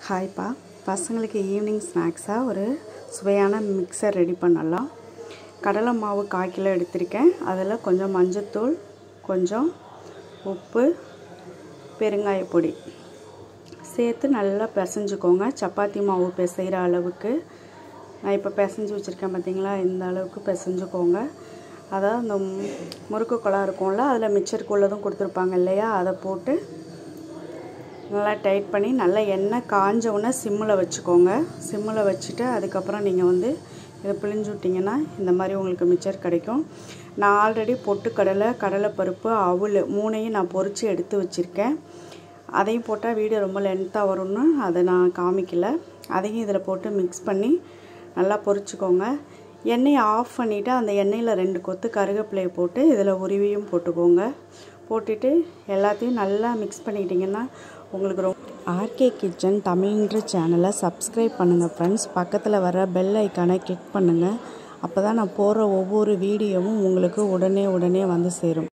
ஹாய்ப்பா பசங்களுக்கு ஈவினிங் ஸ்நாக்ஸாக ஒரு சுவையான மிக்சர் ரெடி பண்ணலாம் கடலை மாவு கால் கிலோ எடுத்திருக்கேன் அதில் கொஞ்சம் மஞ்சத்தூள் கொஞ்சம் உப்பு பெருங்காய பொடி சேர்த்து நல்லா பிசைஞ்சுக்கோங்க சப்பாத்தி மாவு பிசைகிற அளவுக்கு நான் இப்போ பிசைஞ்சு வச்சுருக்கேன் பார்த்தீங்களா இந்த அளவுக்கு பிசைஞ்சுக்கோங்க அதாவது அந்த முறுக்கு குழா இருக்கும்ல அதில் மிச்சருக்குள்ளதும் கொடுத்துருப்பாங்க இல்லையா அதை போட்டு நல்லா டைட் பண்ணி நல்லா எண்ணெய் காஞ்ச உடனே சிம்மில் வச்சுக்கோங்க சிம்மில் வச்சுட்டு அதுக்கப்புறம் நீங்கள் வந்து இதை பிழிஞ்சு விட்டிங்கன்னா இந்த மாதிரி உங்களுக்கு மிச்சர் கிடைக்கும் நான் ஆல்ரெடி பொட்டுக்கடலை கடலைப்பருப்பு அவுள் மூணையும் நான் பொறிச்சு எடுத்து வச்சுருக்கேன் அதையும் போட்டால் வீடியோ ரொம்ப லென்த்தாக வரும்னு அதை நான் காமிக்கல அதையும் இதில் போட்டு மிக்ஸ் பண்ணி நல்லா பொரிச்சுக்கோங்க எண்ணெயை ஆஃப் பண்ணிவிட்டு அந்த எண்ணெயில் ரெண்டு கொத்து கருவேப்பிலையை போட்டு இதில் உருவியும் போட்டுக்கோங்க போட்டுட்டு எல்லாத்தையும் நல்லா மிக்ஸ் பண்ணிக்கிட்டிங்கன்னா உங்களுக்கு ரொம்ப ஆர்கே கிச்சன் தமிழ்ன்ற சேனலை சப்ஸ்கிரைப் பண்ணுங்கள் ஃப்ரெண்ட்ஸ் பக்கத்தில் வர பெல் ஐக்கானை கிளிக் பண்ணுங்கள் அப்போ தான் நான் போடுற ஒவ்வொரு வீடியோவும் உங்களுக்கு உடனே உடனே வந்து சேரும்